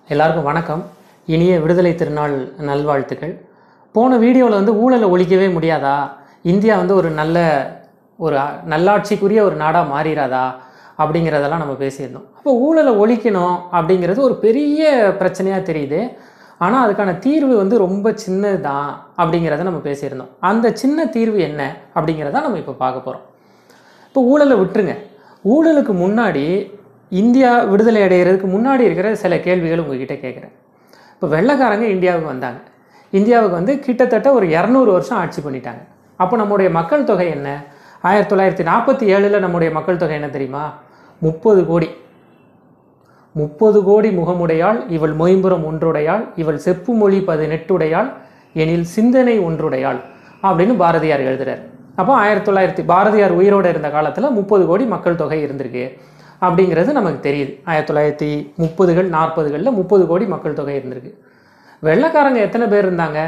எல்லாருக்கும் வணக்கம் இனிய விடுதலை திருநாள் நல்வாழ்த்துக்கள் போன வீடியோவில் வந்து ஊழலை ஒழிக்கவே முடியாதா இந்தியா வந்து ஒரு நல்ல ஒரு அ- நல்லாட்சிக்குரிய ஒரு நாடாக மாறிடாதா அப்படிங்கிறதெல்லாம் நம்ம பேசியிருந்தோம் அப்போ ஊழலை ஒழிக்கணும் அப்படிங்கிறது ஒரு பெரிய பிரச்சனையாக தெரியுது ஆனால் அதுக்கான தீர்வு வந்து ரொம்ப சின்னது தான் அப்படிங்கிறத நம்ம பேசியிருந்தோம் அந்த சின்ன தீர்வு என்ன அப்படிங்கிறத நம்ம இப்போ பார்க்க போகிறோம் இப்போ ஊழலை விட்டுருங்க ஊழலுக்கு முன்னாடி இந்தியா விடுதலை அடைகிறதுக்கு முன்னாடி இருக்கிற சில கேள்விகள் உங்ககிட்ட கேட்குறேன் இப்போ வெள்ளைக்காரங்க இந்தியாவுக்கு வந்தாங்க இந்தியாவுக்கு வந்து கிட்டத்தட்ட ஒரு இரநூறு வருஷம் ஆட்சி பண்ணிட்டாங்க அப்போ நம்முடைய மக்கள் தொகை என்ன ஆயிரத்தி தொள்ளாயிரத்தி நாற்பத்தி ஏழில் நம்முடைய மக்கள் தொகை என்ன தெரியுமா முப்பது கோடி முப்பது கோடி முகமுடையாள் இவள் மொயம்புறம் ஒன்றுடையாள் இவள் செப்பு மொழி பதினெட்டுடையாள் எனில் சிந்தனை ஒன்றுடையாள் அப்படின்னு பாரதியார் எழுதுறார் அப்போ ஆயிரத்தி தொள்ளாயிரத்தி பாரதியார் உயிரோடு இருந்த காலத்தில் முப்பது கோடி மக்கள் தொகை இருந்திருக்கு அப்படிங்கிறது நமக்கு தெரியுது ஆயிரத்தி தொள்ளாயிரத்தி முப்பதுகள் நாற்பதுகளில் முப்பது கோடி மக்கள் தொகை இருந்திருக்கு வெள்ளைக்காரங்க எத்தனை பேர் இருந்தாங்க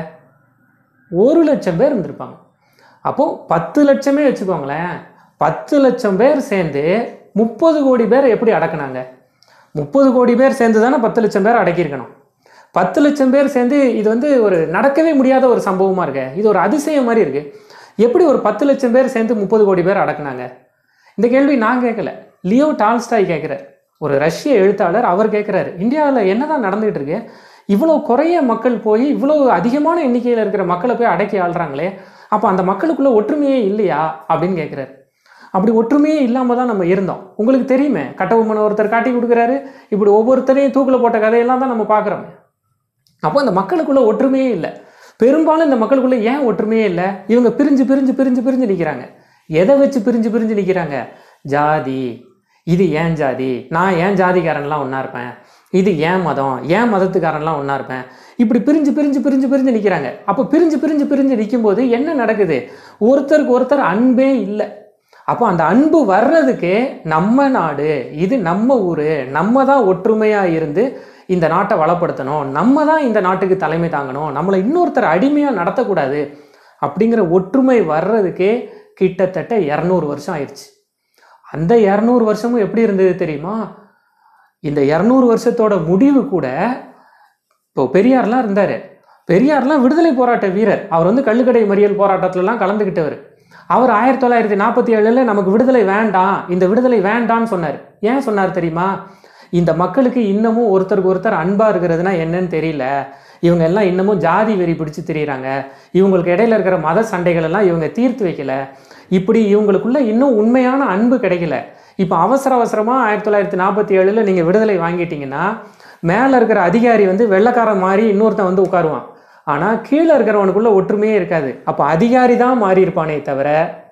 ஒரு லட்சம் பேர் இருந்திருப்பாங்க அப்போது பத்து லட்சமே வச்சுக்கோங்களேன் பத்து லட்சம் பேர் சேர்ந்து முப்பது கோடி பேர் எப்படி அடக்குனாங்க முப்பது கோடி பேர் சேர்ந்து தானே பத்து லட்சம் பேர் அடக்கியிருக்கணும் பத்து லட்சம் பேர் சேர்ந்து இது வந்து ஒரு நடக்கவே முடியாத ஒரு சம்பவமாக இருக்கு இது ஒரு அதிசயம் மாதிரி இருக்கு எப்படி ஒரு பத்து லட்சம் பேர் சேர்ந்து முப்பது கோடி பேர் அடக்குனாங்க இந்த கேள்வி நான் கேட்கல லியோ டால்ஸ்டாய் கேட்குறாரு ஒரு ரஷ்ய எழுத்தாளர் அவர் கேட்குறாரு இந்தியாவில் என்னதான் நடந்துகிட்டு இருக்கு இவ்வளோ குறைய மக்கள் போய் இவ்வளோ அதிகமான எண்ணிக்கையில் இருக்கிற மக்களை போய் அடக்கி ஆள்றாங்களே அப்போ அந்த மக்களுக்குள்ள ஒற்றுமையே இல்லையா அப்படின்னு கேட்குறாரு அப்படி ஒற்றுமையே இல்லாமல் தான் நம்ம இருந்தோம் உங்களுக்கு தெரியுமே கட்டபொம்மனை ஒருத்தர் காட்டி கொடுக்குறாரு இப்படி ஒவ்வொருத்தரையும் தூக்கில் போட்ட கதையெல்லாம் தான் நம்ம பார்க்குறோமே அப்போ இந்த மக்களுக்குள்ள ஒற்றுமையே இல்லை பெரும்பாலும் இந்த மக்களுக்குள்ள ஏன் ஒற்றுமையே இல்லை இவங்க பிரிஞ்சு பிரிஞ்சு பிரிஞ்சு பிரிஞ்சு நிற்கிறாங்க எதை வச்சு பிரிஞ்சு பிரிஞ்சு நிற்கிறாங்க ஜாதி இது ஏன் ஜாதி நான் ஏன் ஜாதிக்காரன்லாம் ஒன்றா இருப்பேன் இது ஏன் மதம் ஏன் மதத்துக்காரன்லாம் ஒன்றா இருப்பேன் இப்படி பிரிஞ்சு பிரிஞ்சு பிரிஞ்சு பிரிஞ்சு நிற்கிறாங்க அப்போ பிரிஞ்சு பிரிஞ்சு பிரிஞ்சு நிற்கும்போது என்ன நடக்குது ஒருத்தருக்கு ஒருத்தர் அன்பே இல்லை அப்போ அந்த அன்பு வர்றதுக்கு நம்ம நாடு இது நம்ம ஊர் நம்ம தான் ஒற்றுமையாக இருந்து இந்த நாட்டை வளப்படுத்தணும் நம்ம தான் இந்த நாட்டுக்கு தலைமை தாங்கணும் நம்மளை இன்னொருத்தர் அடிமையாக நடத்தக்கூடாது அப்படிங்கிற ஒற்றுமை வர்றதுக்கே கிட்டத்தட்ட இரநூறு வருஷம் ஆயிடுச்சு அந்த இரநூறு வருஷமும் எப்படி இருந்தது தெரியுமா இந்த இரநூறு வருஷத்தோட முடிவு கூட இப்போ பெரியார்லாம் இருந்தார் பெரியார்லாம் விடுதலை போராட்ட வீரர் அவர் வந்து கள்ளுக்கடை மறியல் போராட்டத்திலலாம் கலந்துக்கிட்டவர் அவர் ஆயிரத்தி தொள்ளாயிரத்தி நாற்பத்தி ஏழில் நமக்கு விடுதலை வேண்டாம் இந்த விடுதலை வேண்டான்னு சொன்னார் ஏன் சொன்னார் தெரியுமா இந்த மக்களுக்கு இன்னமும் ஒருத்தருக்கு ஒருத்தர் அன்பாக இருக்கிறதுனா என்னன்னு தெரியல இவங்க எல்லாம் இன்னமும் ஜாதி வெறி பிடிச்சு திரியிறாங்க இவங்களுக்கு இடையில இருக்கிற மத சண்டைகள் எல்லாம் இவங்க தீர்த்து வைக்கல இப்படி இவங்களுக்குள்ள இன்னும் உண்மையான அன்பு கிடைக்கல இப்போ அவசர அவசரமாக ஆயிரத்தி தொள்ளாயிரத்தி நாற்பத்தி ஏழில் நீங்கள் விடுதலை வாங்கிட்டீங்கன்னா மேலே இருக்கிற அதிகாரி வந்து வெள்ளைக்காரன் மாதிரி இன்னொருத்தன் வந்து உட்காருவான் ஆனால் கீழே இருக்கிறவனுக்குள்ள ஒற்றுமையே இருக்காது அப்போ அதிகாரி தான் மாறி இருப்பானே தவிர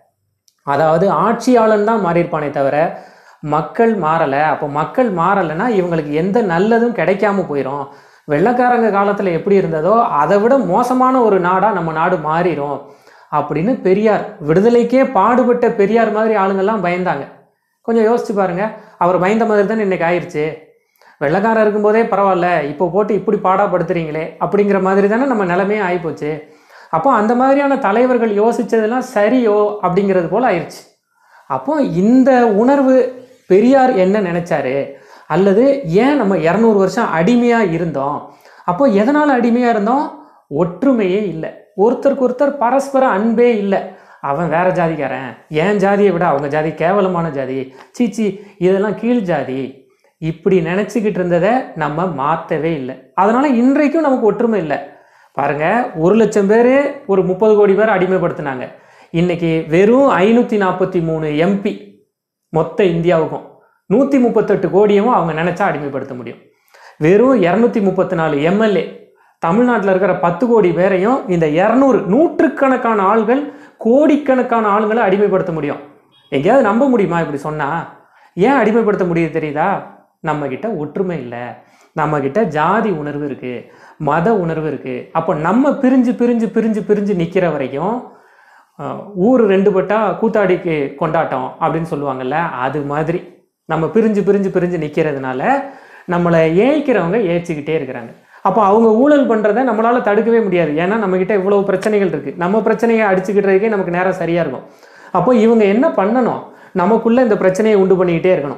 அதாவது ஆட்சியாளன் தான் மாறி இருப்பானே தவிர மக்கள் மாறலை அப்போ மக்கள் மாறலைன்னா இவங்களுக்கு எந்த நல்லதும் கிடைக்காம போயிடும் வெள்ளைக்காரங்க காலத்தில் எப்படி இருந்ததோ அதை விட மோசமான ஒரு நாடாக நம்ம நாடு மாறிடும் அப்படின்னு பெரியார் விடுதலைக்கே பாடுபட்ட பெரியார் மாதிரி ஆளுங்கெல்லாம் பயந்தாங்க கொஞ்சம் யோசிச்சு பாருங்க அவர் பயந்த மாதிரி தானே இன்னைக்கு ஆயிடுச்சு வெள்ளைக்காரன் இருக்கும்போதே பரவாயில்ல இப்போ போட்டு இப்படி பாடாப்படுத்துறீங்களே அப்படிங்கிற மாதிரி தானே நம்ம நிலைமையே ஆகிப்போச்சு அப்போ அந்த மாதிரியான தலைவர்கள் யோசிச்சதெல்லாம் சரியோ அப்படிங்கிறது போல் ஆயிடுச்சு அப்போ இந்த உணர்வு பெரியார் என்ன நினைச்சாரு அல்லது ஏன் நம்ம இரநூறு வருஷம் அடிமையாக இருந்தோம் அப்போ எதனால் அடிமையாக இருந்தோம் ஒற்றுமையே இல்லை ஒருத்தருக்கு ஒருத்தர் பரஸ்பர அன்பே இல்லை அவன் வேற ஜாதிக்காரன் என் ஜாதியை விட அவங்க ஜாதி கேவலமான ஜாதி சீச்சி இதெல்லாம் கீழ் ஜாதி இப்படி நினச்சிக்கிட்டு இருந்ததை நம்ம மாற்றவே இல்லை அதனால இன்றைக்கும் நமக்கு ஒற்றுமை இல்லை பாருங்க ஒரு லட்சம் பேர் ஒரு முப்பது கோடி பேர் அடிமைப்படுத்தினாங்க இன்னைக்கு வெறும் ஐநூற்றி நாற்பத்தி மூணு எம்பி மொத்த இந்தியாவுக்கும் நூற்றி முப்பத்தெட்டு கோடியும் அவங்க நினச்சா அடிமைப்படுத்த முடியும் வெறும் இரநூத்தி முப்பத்தி நாலு எம்எல்ஏ தமிழ்நாட்டில் இருக்கிற பத்து கோடி பேரையும் இந்த இரநூறு நூற்றுக்கணக்கான ஆள்கள் கோடிக்கணக்கான ஆளுங்களை அடிமைப்படுத்த முடியும் எங்கேயாவது நம்ப முடியுமா இப்படி சொன்னால் ஏன் அடிமைப்படுத்த முடியுது தெரியுதா நம்மக்கிட்ட ஒற்றுமை இல்லை நம்மக்கிட்ட ஜாதி உணர்வு இருக்குது மத உணர்வு இருக்குது அப்போ நம்ம பிரிஞ்சு பிரிஞ்சு பிரிஞ்சு பிரிஞ்சு நிற்கிற வரைக்கும் அஹ், ஊர் ரெண்டு பட்டா கூத்தாடிக்கு கொண்டாட்டம் அப்படின்னு சொல்லுவாங்கல்ல அது மாதிரி நம்ம பிரிஞ்சு பிரிஞ்சு பிரிஞ்சு நிற்கிறதுனால நம்மளை ஏய்க்கிறவங்க ஏய்ச்சிக்கிட்டே இருக்கிறாங்க அப்போ அவங்க ஊழல் பண்ணுறதை நம்மளால் தடுக்கவே முடியாது ஏன்னா நம்மக்கிட்ட இவ்வளோ பிரச்சனைகள் இருக்குது நம்ம பிரச்சனையை அடிச்சுக்கிட்டதுக்கே நமக்கு நேரம் சரியாக இருக்கும் அப்போ இவங்க என்ன பண்ணணும் நமக்குள்ளே இந்த பிரச்சனையை உண்டு பண்ணிக்கிட்டே இருக்கணும்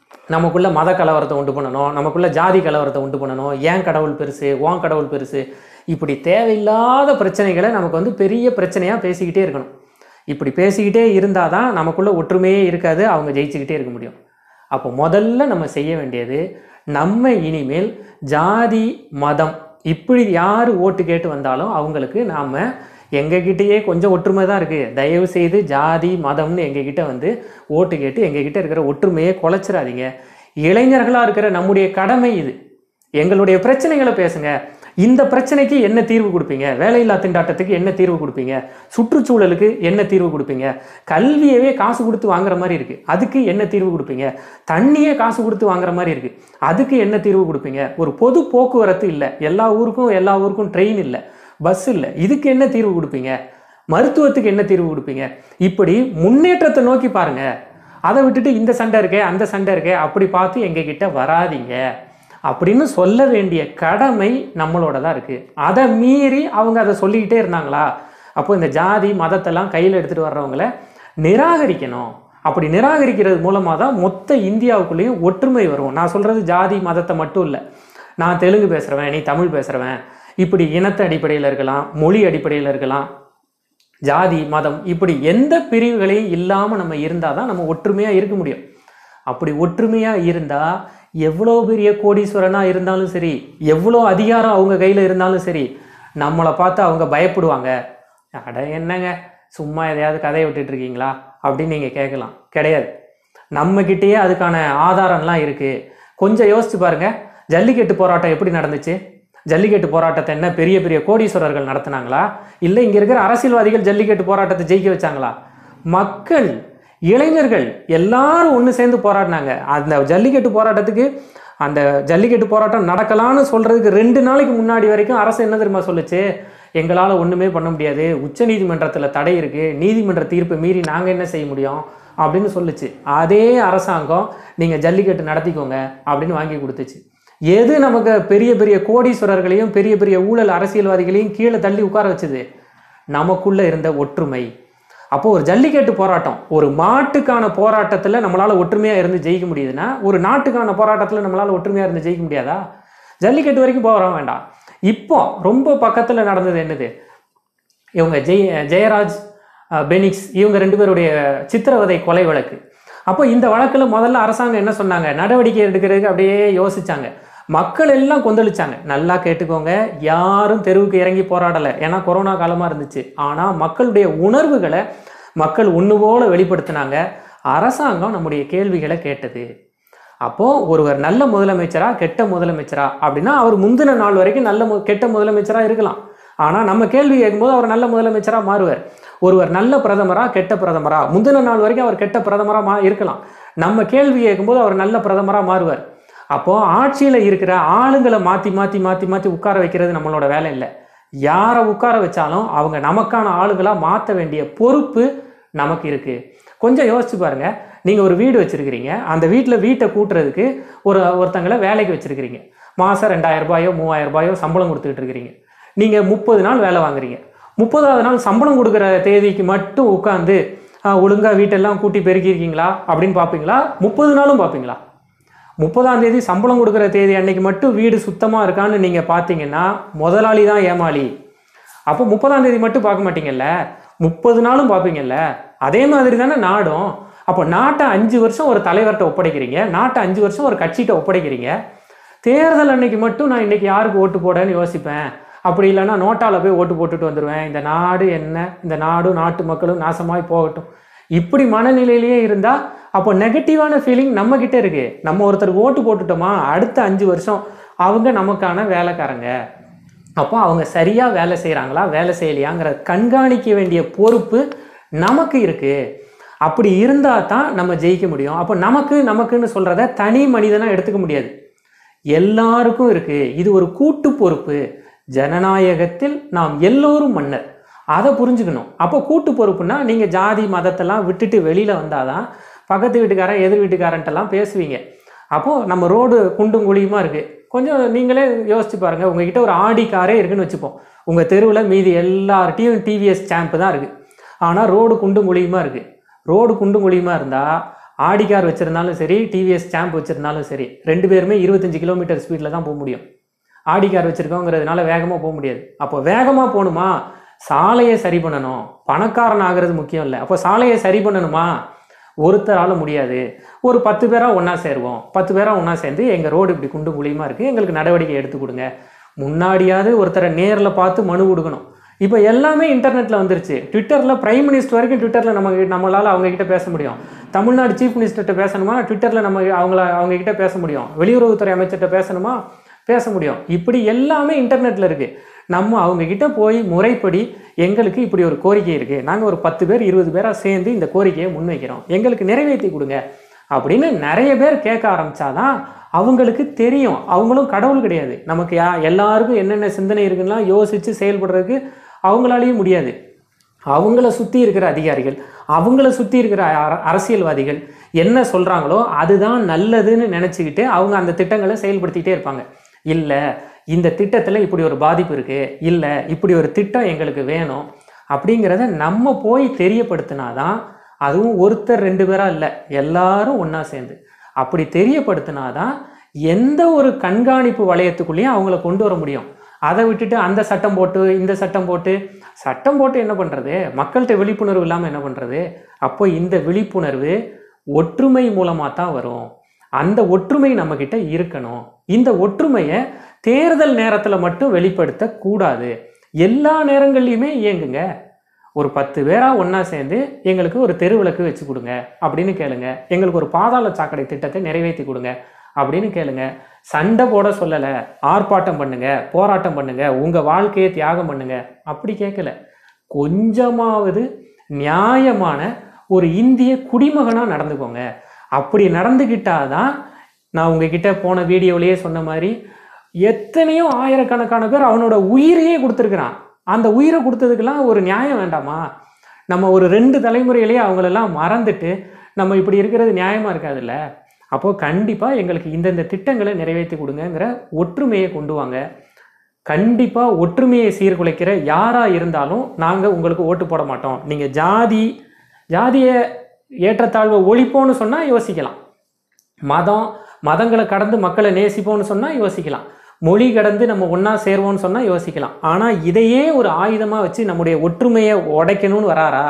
நமக்குள்ள மத கலவரத்தை உண்டு பண்ணணும் நமக்குள்ள ஜாதி கலவரத்தை உண்டு பண்ணணும் ஏன் கடவுள் பெருசு உன் கடவுள் பெருசு இப்படி தேவையில்லாத பிரச்சனைகளை நமக்கு வந்து பெரிய பிரச்சனையாக பேசிக்கிட்டே இருக்கணும் இப்படி பேசிக்கிட்டே இருந்தால் தான் நமக்குள்ள ஒற்றுமையே இருக்காது அவங்க ஜெயிச்சுக்கிட்டே இருக்க முடியும் அப்போ முதல்ல நம்ம செய்ய வேண்டியது நம்ம இனிமேல் ஜாதி மதம் இப்படி யார் ஓட்டு கேட்டு வந்தாலும் அவங்களுக்கு நாம் எங்ககிட்டயே கொஞ்சம் ஒற்றுமை தான் இருக்குது தயவு செய்து ஜாதி மதம்னு எங்ககிட்ட வந்து ஓட்டு கேட்டு எங்ககிட்ட இருக்கிற ஒற்றுமையை குலைச்சிடாதீங்க இளைஞர்களாக இருக்கிற நம்முடைய கடமை இது எங்களுடைய பிரச்சனைகளை பேசுங்க இந்த பிரச்சனைக்கு என்ன தீர்வு கொடுப்பீங்க வேலையில்லா திண்டாட்டத்துக்கு என்ன தீர்வு கொடுப்பீங்க சுற்றுச்சூழலுக்கு என்ன தீர்வு கொடுப்பீங்க கல்வியவே காசு கொடுத்து வாங்குற மாதிரி இருக்கு அதுக்கு என்ன தீர்வு கொடுப்பீங்க தண்ணியே காசு கொடுத்து வாங்குற மாதிரி இருக்கு அதுக்கு என்ன தீர்வு கொடுப்பீங்க ஒரு பொது போக்குவரத்து இல்லை எல்லா ஊருக்கும் எல்லா ஊருக்கும் ட்ரெயின் இல்லை பஸ் இல்லை இதுக்கு என்ன தீர்வு கொடுப்பீங்க மருத்துவத்துக்கு என்ன தீர்வு கொடுப்பீங்க இப்படி முன்னேற்றத்தை நோக்கி பாருங்க அதை விட்டுட்டு இந்த சண்டை இருக்கே அந்த சண்டை இருக்கே அப்படி பார்த்து எங்ககிட்ட வராதீங்க அப்படின்னு சொல்ல வேண்டிய கடமை நம்மளோட தான் இருக்குது அதை மீறி அவங்க அதை சொல்லிக்கிட்டே இருந்தாங்களா அப்போ இந்த ஜாதி மதத்தெல்லாம் கையில் எடுத்துகிட்டு வர்றவங்கள நிராகரிக்கணும் அப்படி நிராகரிக்கிறது மூலமாக தான் மொத்த இந்தியாவுக்குள்ளேயும் ஒற்றுமை வரும் நான் சொல்கிறது ஜாதி மதத்தை மட்டும் இல்லை நான் தெலுங்கு பேசுகிறவன் நீ தமிழ் பேசுகிறவன் இப்படி இனத்த அடிப்படையில் இருக்கலாம் மொழி அடிப்படையில் இருக்கலாம் ஜாதி மதம் இப்படி எந்த பிரிவுகளையும் இல்லாமல் நம்ம இருந்தால் தான் நம்ம ஒற்றுமையாக இருக்க முடியும் அப்படி ஒற்றுமையாக இருந்தால் எவ்வளோ பெரிய கோடீஸ்வரனாக இருந்தாலும் சரி எவ்வளோ அதிகாரம் அவங்க கையில் இருந்தாலும் சரி நம்மளை பார்த்து அவங்க பயப்படுவாங்க அட என்னங்க சும்மா எதையாவது கதையை விட்டுட்டு இருக்கீங்களா அப்படின்னு நீங்கள் கேட்கலாம் கிடையாது நம்மக்கிட்டேயே அதுக்கான ஆதாரம்லாம் இருக்குது கொஞ்சம் யோசிச்சு பாருங்க ஜல்லிக்கட்டு போராட்டம் எப்படி நடந்துச்சு ஜல்லிக்கட்டு போராட்டத்தை என்ன பெரிய பெரிய கோடீஸ்வரர்கள் நடத்துனாங்களா இல்லை இங்கே இருக்கிற அரசியல்வாதிகள் ஜல்லிக்கட்டு போராட்டத்தை ஜெயிக்க வச்சாங்களா மக்கள் இளைஞர்கள் எல்லாரும் ஒன்று சேர்ந்து போராடினாங்க அந்த ஜல்லிக்கட்டு போராட்டத்துக்கு அந்த ஜல்லிக்கட்டு போராட்டம் நடக்கலான்னு சொல்கிறதுக்கு ரெண்டு நாளைக்கு முன்னாடி வரைக்கும் அரசு என்ன தெரியுமா சொல்லுச்சு எங்களால் ஒன்றுமே பண்ண முடியாது உச்சநீதிமன்றத்தில் தடை இருக்குது நீதிமன்ற தீர்ப்பை மீறி நாங்கள் என்ன செய்ய முடியும் அப்படின்னு சொல்லுச்சு அதே அரசாங்கம் நீங்கள் ஜல்லிக்கட்டு நடத்திக்கோங்க அப்படின்னு வாங்கி கொடுத்துச்சு எது நமக்கு பெரிய பெரிய கோடீஸ்வரர்களையும் பெரிய பெரிய ஊழல் அரசியல்வாதிகளையும் கீழே தள்ளி உட்கார வச்சுது நமக்குள்ள இருந்த ஒற்றுமை அப்போ ஒரு ஜல்லிக்கட்டு போராட்டம் ஒரு மாட்டுக்கான போராட்டத்தில் நம்மளால ஒற்றுமையா இருந்து ஜெயிக்க முடியுதுன்னா ஒரு நாட்டுக்கான போராட்டத்தில் நம்மளால ஒற்றுமையா இருந்து ஜெயிக்க முடியாதா ஜல்லிக்கட்டு வரைக்கும் போக வேண்டாம் இப்போ ரொம்ப பக்கத்தில் நடந்தது என்னது இவங்க ஜெய் ஜெயராஜ் அஹ், பெனிக்ஸ் இவங்க ரெண்டு பேருடைய சித்திரவதை கொலை வழக்கு அப்போ இந்த வழக்கில் முதல்ல அரசாங்கம் என்ன சொன்னாங்க நடவடிக்கை எடுக்கிறதுக்கு அப்படியே யோசிச்சாங்க மக்கள் எல்லாம் கொந்தளிச்சாங்க நல்லா கேட்டுக்கோங்க யாரும் தெருவுக்கு இறங்கி போராடலை ஏன்னா கொரோனா காலமாக இருந்துச்சு ஆனால் மக்களுடைய உணர்வுகளை மக்கள் ஒன்று போல வெளிப்படுத்தினாங்க அரசாங்கம் நம்முடைய கேள்விகளை கேட்டது அப்போ ஒருவர் நல்ல முதலமைச்சரா கெட்ட முதலமைச்சரா அப்படின்னா அவர் முந்தின நாள் வரைக்கும் நல்ல மு- கெட்ட முதலமைச்சரா இருக்கலாம் ஆனால் நம்ம கேள்வி கேட்கும்போது அவர் நல்ல முதலமைச்சரா மாறுவார் ஒருவர் நல்ல பிரதமரா கெட்ட பிரதமரா முந்தின நாள் வரைக்கும் அவர் கெட்ட பிரதமரா மா இருக்கலாம் நம்ம கேள்வி கேட்கும்போது அவர் நல்ல பிரதமரா மாறுவார் அப்போ ஆட்சியில் இருக்கிற ஆளுங்களை மாற்றி மாற்றி மாற்றி மாற்றி உட்கார வைக்கிறது நம்மளோட வேலை இல்லை யாரை உட்கார வச்சாலும் அவங்க நமக்கான ஆளுங்களாக மாற்ற வேண்டிய பொறுப்பு நமக்கு இருக்கு கொஞ்சம் யோசிச்சு பாருங்க நீங்கள் ஒரு வீடு வச்சிருக்கிறீங்க அந்த வீட்டில் வீட்டை கூட்டுறதுக்கு ஒரு ஒருத்தங்களை வேலைக்கு வச்சிருக்கிறீங்க மாதம் ரெண்டாயிரம் ரூபாயோ மூவாயிரம் ரூபாயோ சம்பளம் கொடுத்துக்கிட்டு இருக்கிறீங்க நீங்கள் முப்பது நாள் வேலை வாங்குறீங்க முப்பதாவது நாள் சம்பளம் கொடுக்குற தேதிக்கு மட்டும் உட்காந்து ஒழுங்காக வீட்டெல்லாம் கூட்டி பெருக்கியிருக்கீங்களா அப்படின்னு பார்ப்பீங்களா முப்பது நாளும் பார்ப்பீங்களா முப்பதாம் தேதி சம்பளம் கொடுக்குற தேதி அன்னைக்கு மட்டும் வீடு சுத்தமாக இருக்கான்னு நீங்கள் பார்த்தீங்கன்னா முதலாளி தான் ஏமாளி அப்போ முப்பதாம் தேதி மட்டும் பார்க்க மாட்டீங்கல்ல முப்பது நாளும் பார்ப்பீங்கல்ல அதே மாதிரி தானே நாடும் அப்போ நாட்டை அஞ்சு வருஷம் ஒரு தலைவர்கிட்ட ஒப்படைக்கிறீங்க நாட்டை அஞ்சு வருஷம் ஒரு கட்சிகிட்ட ஒப்படைக்கிறீங்க தேர்தல் அன்னைக்கு மட்டும் நான் இன்னைக்கு யாருக்கு ஓட்டு போடன்னு யோசிப்பேன் அப்படி இல்லைன்னா நோட்டால போய் ஓட்டு போட்டுட்டு வந்துடுவேன் இந்த நாடு என்ன இந்த நாடும் நாட்டு மக்களும் நாசமாய் போகட்டும் இப்படி மனநிலையிலேயே இருந்தா அப்போ நெகட்டிவான ஃபீலிங் நம்ம கிட்ட இருக்கு நம்ம ஒருத்தருக்கு ஓட்டு போட்டுட்டோமா அடுத்த அஞ்சு வருஷம் அவங்க நமக்கான வேலைக்காரங்க அப்போ அவங்க சரியா வேலை செய்கிறாங்களா வேலை செய்யலையாங்கிற கண்காணிக்க வேண்டிய பொறுப்பு நமக்கு இருக்கு அப்படி இருந்தால் தான் நம்ம ஜெயிக்க முடியும் அப்போ நமக்கு நமக்குன்னு சொல்றத தனி மனிதனா எடுத்துக்க முடியாது எல்லாருக்கும் இருக்கு இது ஒரு கூட்டு பொறுப்பு ஜனநாயகத்தில் நாம் எல்லோரும் மன்னர் அதை புரிஞ்சுக்கணும் அப்போ கூட்டு பொறுப்புனா நீங்க ஜாதி மதத்தெல்லாம் விட்டுட்டு வெளியில வந்தாதான் பக்கத்து வீட்டுக்காரன் எதிர் வீட்டுக்காரன்ட்டெல்லாம் பேசுவீங்க அப்போ நம்ம ரோடு குண்டும் குழியுமா இருக்கு கொஞ்சம் நீங்களே யோசிச்சு பாருங்க உங்ககிட்ட ஒரு ஆடி காரே இருக்குன்னு வச்சுப்போம் உங்க தெருவில் மீதி எல்லார்ட்டையும் டிவிஎஸ் சாம்பு தான் இருக்கு ஆனால் ரோடு குண்டும் குழியுமா இருக்கு ரோடு குண்டும் குழியுமா இருந்தால் ஆடி கார் வச்சுருந்தாலும் சரி டிவிஎஸ் சாம்ப் வச்சுருந்தாலும் சரி ரெண்டு பேருமே இருபத்தஞ்சு கிலோமீட்டர் ஸ்பீடில் தான் போக முடியும் ஆடி கார் வச்சுருக்கோங்கிறதுனால வேகமாக போக முடியாது அப்போ வேகமாக போகணுமா சாலையை சரி பண்ணணும் பணக்காரன் ஆகிறது முக்கியம் இல்லை அப்போ சாலையை சரி பண்ணணுமா ஒருத்தரால முடியாது ஒரு பத்து பேராக ஒன்றா சேருவோம் பத்து பேராக ஒன்றா சேர்ந்து எங்கள் ரோடு இப்படி குண்டு குழியுமா இருக்குது எங்களுக்கு நடவடிக்கை எடுத்து கொடுங்க முன்னாடியாவது ஒருத்தரை நேரில் பார்த்து மனு கொடுக்கணும் இப்போ எல்லாமே இன்டர்நெட்டில் வந்துருச்சு ட்விட்டரில் பிரைம் மினிஸ்டர் வரைக்கும் ட்விட்டரில் நம்ம நம்மளால் அவங்க கிட்ட பேச முடியும் தமிழ்நாடு சீஃப் மினிஸ்டர்கிட்ட பேசணுமா ட்விட்டரில் நம்ம அவங்கள அவங்க கிட்ட பேச முடியும் வெளியுறவுத்துறை அமைச்சர்கிட்ட பேசணுமா பேச முடியும் இப்படி எல்லாமே இன்டர்நெட்டில் இருக்குது நம்ம அவங்க கிட்ட போய் முறைப்படி எங்களுக்கு இப்படி ஒரு கோரிக்கை இருக்குது நாங்கள் ஒரு பத்து பேர் இருபது பேராக சேர்ந்து இந்த கோரிக்கையை முன்வைக்கிறோம் எங்களுக்கு நிறைவேற்றி கொடுங்க அப்படின்னு நிறைய பேர் கேட்க ஆரம்பிச்சாதான் அவங்களுக்கு தெரியும் அவங்களும் கடவுள் கிடையாது நமக்கு யா எல்லாருக்கும் என்னென்ன சிந்தனை இருக்குன்னா யோசித்து செயல்படுறதுக்கு அவங்களாலேயும் முடியாது அவங்கள சுற்றி இருக்கிற அதிகாரிகள் அவங்கள சுற்றி இருக்கிற அர- அரசியல்வாதிகள் என்ன சொல்கிறாங்களோ அதுதான் நல்லதுன்னு நினச்சிக்கிட்டு அவங்க அந்த திட்டங்களை செயல்படுத்திக்கிட்டே இருப்பாங்க இல்லை இந்த திட்டத்தில் இப்படி ஒரு பாதிப்பு இருக்குது இல்லை இப்படி ஒரு திட்டம் எங்களுக்கு வேணும் அப்படிங்கிறத நம்ம போய் தெரியப்படுத்தினாதான் அதுவும் ஒருத்தர் ரெண்டு பேராக இல்லை எல்லாரும் ஒன்றா சேர்ந்து அப்படி தெரியப்படுத்தினாதான் எந்த ஒரு கண்காணிப்பு வளையத்துக்குள்ளேயும் அவங்கள கொண்டு வர முடியும் அதை விட்டுட்டு அந்த சட்டம் போட்டு இந்த சட்டம் போட்டு சட்டம் போட்டு என்ன பண்ணுறது மக்கள்கிட்ட விழிப்புணர்வு இல்லாமல் என்ன பண்ணுறது அப்போ இந்த விழிப்புணர்வு ஒற்றுமை மூலமாக தான் வரும் அந்த ஒற்றுமை நம்மக்கிட்ட இருக்கணும் இந்த ஒற்றுமையை தேர்தல் நேரத்தில் மட்டும் வெளிப்படுத்த கூடாது எல்லா நேரங்கள்லையுமே இயங்குங்க ஒரு பத்து பேராக ஒன்றா சேர்ந்து எங்களுக்கு ஒரு தெருவிளக்கு வச்சு கொடுங்க அப்படின்னு கேளுங்க எங்களுக்கு ஒரு பாதாள சாக்கடை திட்டத்தை நிறைவேற்றி கொடுங்க அப்படின்னு கேளுங்க சண்டை போட சொல்லலை ஆர்ப்பாட்டம் பண்ணுங்க போராட்டம் பண்ணுங்க உங்கள் வாழ்க்கையை தியாகம் பண்ணுங்க அப்படி கேட்கல கொஞ்சமாவது நியாயமான ஒரு இந்திய குடிமகனாக நடந்துக்கோங்க அப்படி நடந்துக்கிட்டாதான் நான் உங்ககிட்ட போன வீடியோவிலேயே சொன்ன மாதிரி எத்தனையோ ஆயிரக்கணக்கான பேர் அவனோட உயிரையே கொடுத்துருக்குறான் அந்த உயிரை கொடுத்ததுக்கெல்லாம் ஒரு நியாயம் வேண்டாமா நம்ம ஒரு ரெண்டு தலைமுறையிலேயே அவங்களெல்லாம் மறந்துட்டு நம்ம இப்படி இருக்கிறது நியாயமாக இருக்காதுல்ல அப்போது கண்டிப்பாக எங்களுக்கு இந்தந்த திட்டங்களை நிறைவேற்றி கொடுங்கங்கிற ஒற்றுமையை கொண்டு வாங்க கண்டிப்பாக ஒற்றுமையை சீர்குலைக்கிற யாராக இருந்தாலும் நாங்கள் உங்களுக்கு ஓட்டு போட மாட்டோம் நீங்கள் ஜாதி ஜாதிய ஏற்றத்தாழ்வை ஒழிப்போம்னு சொன்னால் யோசிக்கலாம் மதம் மதங்களை கடந்து மக்களை நேசிப்போம்னு சொன்னால் யோசிக்கலாம் மொழி கடந்து நம்ம ஒன்றா சேருவோம்னு சொன்னால் யோசிக்கலாம் ஆனால் இதையே ஒரு ஆயுதமாக வச்சு நம்முடைய ஒற்றுமையை உடைக்கணும்னு வராரா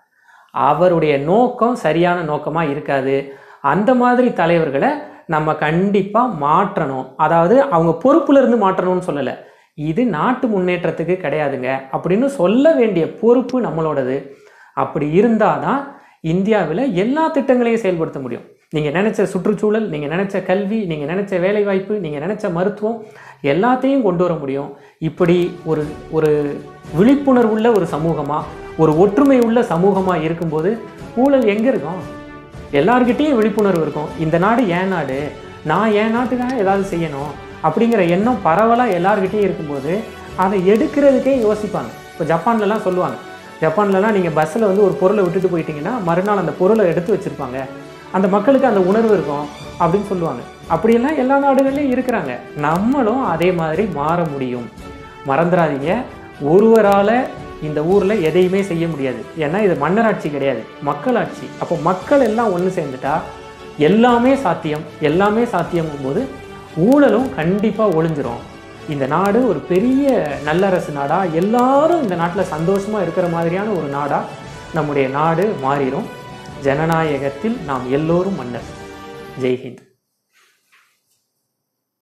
அவருடைய நோக்கம் சரியான நோக்கமாக இருக்காது அந்த மாதிரி தலைவர்களை நம்ம கண்டிப்பாக மாற்றணும் அதாவது அவங்க பொறுப்புல இருந்து மாற்றணும்னு சொல்லலை இது நாட்டு முன்னேற்றத்துக்கு கிடையாதுங்க அப்படின்னு சொல்ல வேண்டிய பொறுப்பு நம்மளோடது அப்படி இருந்தால் தான் இந்தியாவில் எல்லா திட்டங்களையும் செயல்படுத்த முடியும் நீங்கள் நினச்ச சுற்றுச்சூழல் நீங்கள் நினச்ச கல்வி நீங்கள் நினச்ச வேலைவாய்ப்பு நீங்கள் நினச்ச மருத்துவம் எல்லாத்தையும் கொண்டு வர முடியும் இப்படி ஒரு ஒரு விழிப்புணர்வுள்ள ஒரு சமூகமாக ஒரு ஒற்றுமை உள்ள சமூகமாக இருக்கும்போது ஊழல் எங்கே இருக்கும் எல்லார்கிட்டேயும் விழிப்புணர்வு இருக்கும் இந்த நாடு ஏன் நாடு நான் என் நாட்டுக்காக ஏதாவது செய்யணும் அப்படிங்கிற எண்ணம் பரவலாக எல்லார்கிட்டேயும் இருக்கும்போது அதை எடுக்கிறதுக்கே யோசிப்பாங்க இப்போ ஜப்பான்லலாம் சொல்லுவாங்க ஜப்பான்லலாம் நீங்கள் பஸ்ஸில் வந்து ஒரு பொருளை விட்டுட்டு போயிட்டீங்கன்னா மறுநாள் அந்த பொருளை எடுத்து வச்சுருப்பாங்க அந்த மக்களுக்கு அந்த உணர்வு இருக்கும் அப்படின்னு சொல்லுவாங்க அப்படியெல்லாம் எல்லா நாடுகள்லையும் இருக்கிறாங்க நம்மளும் அதே மாதிரி மாற முடியும் மறந்துடாதீங்க ஒருவரால் இந்த ஊரில் எதையுமே செய்ய முடியாது ஏன்னா இது மன்னராட்சி கிடையாது மக்களாட்சி அப்போ மக்கள் எல்லாம் ஒன்று சேர்ந்துட்டா எல்லாமே சாத்தியம் எல்லாமே சாத்தியங்கும் போது ஊழலும் கண்டிப்பாக ஒளிஞ்சிரும் இந்த நாடு ஒரு பெரிய நல்லரசு நாடா எல்லாரும் இந்த நாட்டில் சந்தோஷமாக இருக்கிற மாதிரியான ஒரு நாடா நம்முடைய நாடு மாறிடும் ஜனநாயகத்தில் நாம் எல்லோரும் மன்னர் ஜெய்ஹிந்த்